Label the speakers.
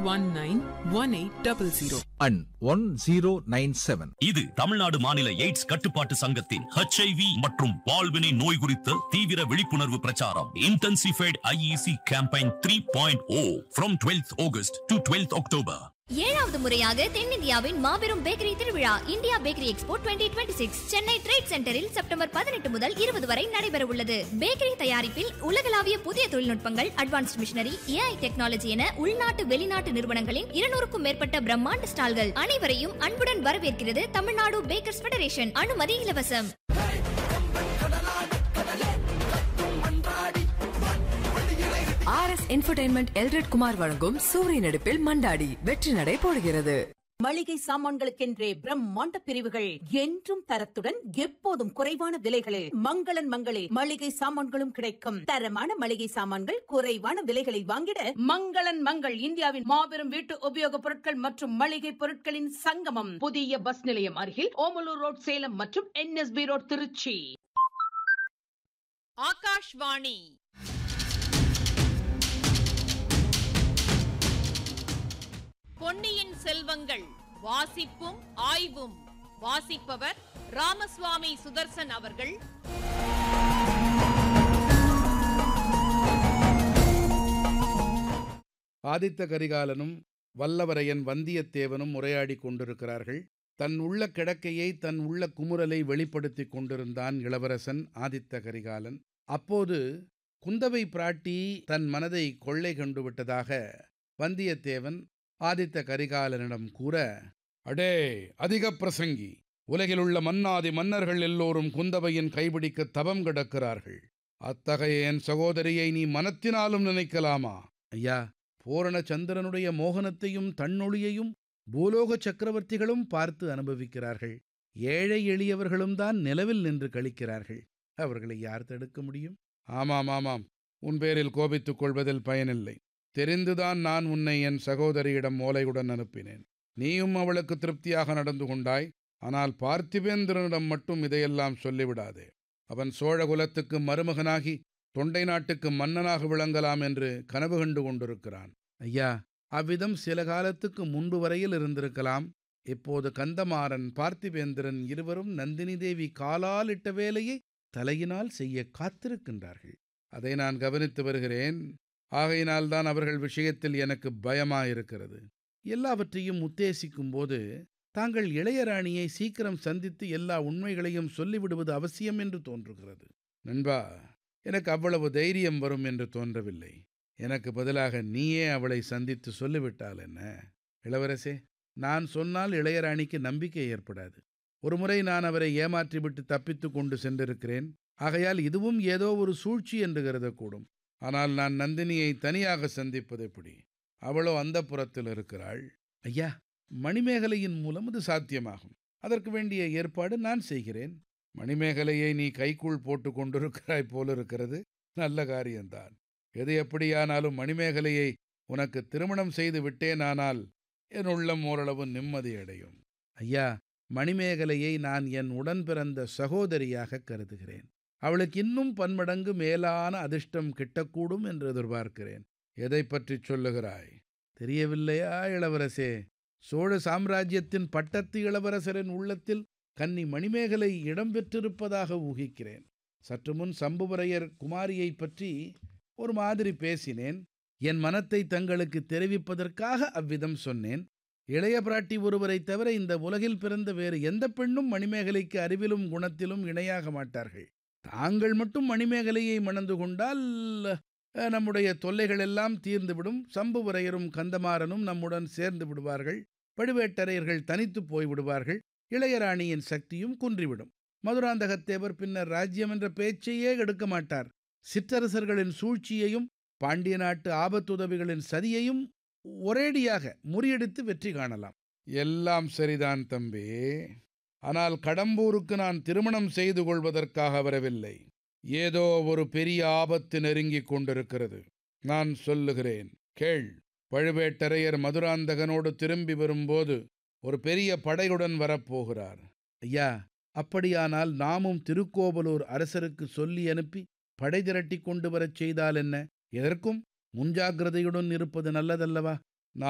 Speaker 1: One nine one eight double zero
Speaker 2: and 1097.
Speaker 3: இது தமிழ்நாடு மாநில AIDS கட்டுப்பாட்டு சங்கத்தின் HIV மற்றும் பால்வினை நோய் குறித்த தீவிர விழிப்புணர்வு பிரச்சாரம் intensified IEC campaign three point O from twelfth August to twelfth October
Speaker 4: ஏழாவது முறையாக தென்னிந்தியாவின் மாபெரும் பேக்கரி திருவிழா India bakery expo 2026 Chennai trade சென்டரில் செப்டம்பர் பதினெட்டு முதல் இருபது வரை நடைபெற உள்ளது பேக்கரி தயாரிப்பில் உலகளாவிய புதிய தொழில்நுட்பங்கள் அட்வான்ஸ்ட் மிஷினரி ஏஐ டெக்னாலஜி என உள்நாட்டு வெளிநாட்டு நிறுவனங்களின் இருநூறுக்கும் மேற்பட்ட பிரம்மாண்ட ஸ்டால்கள் அனைவரையும் அன்புடன் வரவேற்கிறது தமிழ்நாடு பேக்கர்ஸ் ஃபெடரேஷன் அனுமதி இலவசம்
Speaker 5: R S entertainment Elred Kumar வழங்கும் சூரிய நடிப்பில் மண்டாடி வெற்றி நடை போடுகிறது
Speaker 6: மளிகை சாமான்களுக்கென்றே பிரம்மாண்ட பிரிவுகள் என்றும் தரத்துடன் எப்போதும் குறைவான விலைகளில் மங்களன் மங்களே மளிகை சாமான்களும் கிடைக்கும் தரமான மளிகை சாமான்கள் குறைவான விலைகளில் வாங்கிட மங்களன் மங்கள் இந்தியாவின் மாபெரும் வீட்டு உபயோகப் பொருட்கள் மற்றும் மளிகை பொருட்களின் சங்கமம் புதிய பஸ் நிலையம் அருகில் ஓமலூர் ரோட் சேலம் மற்றும் என்எஸ்பி ரோட் திருச்சி
Speaker 7: ஆகாஷ்வாணி பொன்னியின் செல்வங்கள் வாசிப்பும் ஆய்வும் வாசிப்பவர் ராமசுவாமி சுதர்சன் அவர்கள்
Speaker 8: ஆதித்த கரிகாலனும் வல்லவரையன் வந்தியத்தேவனும் உரையாடிக் கொண்டிருக்கிறார்கள் தன் உள்ள கிடக்கையை தன் உள்ள குமுறலை வெளிப்படுத்திக் கொண்டிருந்தான் இளவரசன் ஆதித்த கரிகாலன் அப்போது குந்தவை பிராட்டி தன் மனதை கொள்ளை கொண்டு விட்டதாக வந்தியத்தேவன் ஆதித்த கரிகாலனிடம் கூற அடே அதிக பிரசங்கி உலகிலுள்ள மன்னாதி மன்னர்கள் எல்லோரும் குந்தவையின் கைபிடிக்க தவம் கிடக்கிறார்கள் அத்தகைய என் சகோதரியை நீ மனத்தினாலும் நினைக்கலாமா ஐயா பூரண சந்திரனுடைய மோகனத்தையும் தன்னொளியையும் பூலோக சக்கரவர்த்திகளும் பார்த்து அனுபவிக்கிறார்கள் ஏழை எளியவர்களும் தான் நிலவில் நின்று கழிக்கிறார்கள் அவர்களை யார் தடுக்க முடியும் ஆமாம் ஆமாம் உன் பேரில் கோபித்துக் கொள்வதில் பயனில்லை தெரிந்துதான் நான் உன்னை என் சகோதரியிடம் ஓலையுடன் அனுப்பினேன் நீயும் அவளுக்கு திருப்தியாக நடந்து கொண்டாய் ஆனால் பார்த்திபேந்திரனிடம் மட்டும் இதையெல்லாம் சொல்லிவிடாதே அவன் சோழ குலத்துக்கு மருமகனாகி தொண்டை நாட்டுக்கு மன்னனாக விளங்கலாம் என்று கனவு கண்டு கொண்டிருக்கிறான் ஐயா அவ்விதம் சில காலத்துக்கு முன்பு வரையில் இருந்திருக்கலாம் இப்போது கந்தமாறன் பார்த்திபேந்திரன் இருவரும் நந்தினி தேவி காலால் இட்ட வேலையை தலையினால் செய்ய காத்திருக்கின்றார்கள் அதை நான் கவனித்து வருகிறேன் ஆகையினால்தான் அவர்கள் விஷயத்தில் எனக்கு பயமாயிருக்கிறது எல்லாவற்றையும் உத்தேசிக்கும் போது தாங்கள் இளையராணியை சீக்கிரம் சந்தித்து எல்லா உண்மைகளையும் சொல்லிவிடுவது அவசியம் என்று தோன்றுகிறது நண்பா எனக்கு அவ்வளவு தைரியம் வரும் என்று தோன்றவில்லை எனக்கு பதிலாக நீயே அவளை சந்தித்து சொல்லிவிட்டால் என்ன இளவரசே நான் சொன்னால் இளையராணிக்கு நம்பிக்கை ஏற்படாது ஒருமுறை நான் அவரை ஏமாற்றிவிட்டு தப்பித்து கொண்டு சென்றிருக்கிறேன் ஆகையால் இதுவும் ஏதோ ஒரு சூழ்ச்சி என்று கருதக்கூடும் ஆனால் நான் நந்தினியை தனியாக சந்திப்பது எப்படி அவளோ அந்த புறத்தில் இருக்கிறாள் ஐயா மணிமேகலையின் மூலம் அது சாத்தியமாகும் அதற்கு வேண்டிய ஏற்பாடு நான் செய்கிறேன் மணிமேகலையை நீ கைக்குள் போட்டு கொண்டிருக்கிறாய் போலிருக்கிறது நல்ல காரியம்தான் எது எப்படியானாலும் மணிமேகலையை உனக்கு திருமணம் செய்து விட்டேனானால் என் உள்ளம் ஓரளவு நிம்மதியடையும் ஐயா மணிமேகலையை நான் என் உடன் பிறந்த சகோதரியாக கருதுகிறேன் அவளுக்கு இன்னும் பன்மடங்கு மேலான அதிர்ஷ்டம் கிட்டக்கூடும் என்று எதிர்பார்க்கிறேன் எதை பற்றி சொல்லுகிறாய் தெரியவில்லையா இளவரசே சோழ சாம்ராஜ்யத்தின் பட்டத்து இளவரசரின் உள்ளத்தில் கன்னி மணிமேகலை இடம்பெற்றிருப்பதாக ஊகிக்கிறேன் சற்று முன் சம்புவரையர் குமாரியை பற்றி ஒரு மாதிரி பேசினேன் என் மனத்தை தங்களுக்கு தெரிவிப்பதற்காக அவ்விதம் சொன்னேன் இளைய பிராட்டி ஒருவரை தவிர இந்த உலகில் பிறந்த வேறு எந்த பெண்ணும் மணிமேகலைக்கு அறிவிலும் குணத்திலும் இணையாக மாட்டார்கள் தாங்கள் மட்டும் மணிமேகலையை மணந்து கொண்டால் அஹ், நம்முடைய தொல்லைகள் எல்லாம் தீர்ந்துவிடும் சம்புவரையரும் கந்தமாறனும் நம்முடன் சேர்ந்து விடுவார்கள் பழுவேட்டரையர்கள் தனித்து போய் விடுவார்கள் இளையராணியின் சக்தியும் குன்றிவிடும் மதுராந்தகத்தேவர் பின்னர் ராஜ்யம் என்ற பேச்சையே எடுக்க மாட்டார் சிற்றரசர்களின் சூழ்ச்சியையும் பாண்டிய நாட்டு ஆபத்துதவிகளின் சதியையும் ஒரேடியாக முறியடித்து வெற்றி காணலாம் எல்லாம் சரிதான் தம்பி ஆனால் கடம்பூருக்கு நான் திருமணம் செய்து கொள்வதற்காக வரவில்லை ஏதோ ஒரு பெரிய ஆபத்து நெருங்கிக் கொண்டிருக்கிறது நான் சொல்லுகிறேன் கேள் பழுவேட்டரையர் மதுராந்தகனோடு திரும்பி வரும்போது ஒரு பெரிய படையுடன் வரப்போகிறார் ஐயா அப்படியானால் நாமும் திருக்கோவலூர் அரசருக்கு சொல்லி அனுப்பி படை திரட்டி கொண்டு வரச் செய்தால் என்ன எதற்கும் முன்ஜாக்கிரதையுடன் இருப்பது நல்லதல்லவா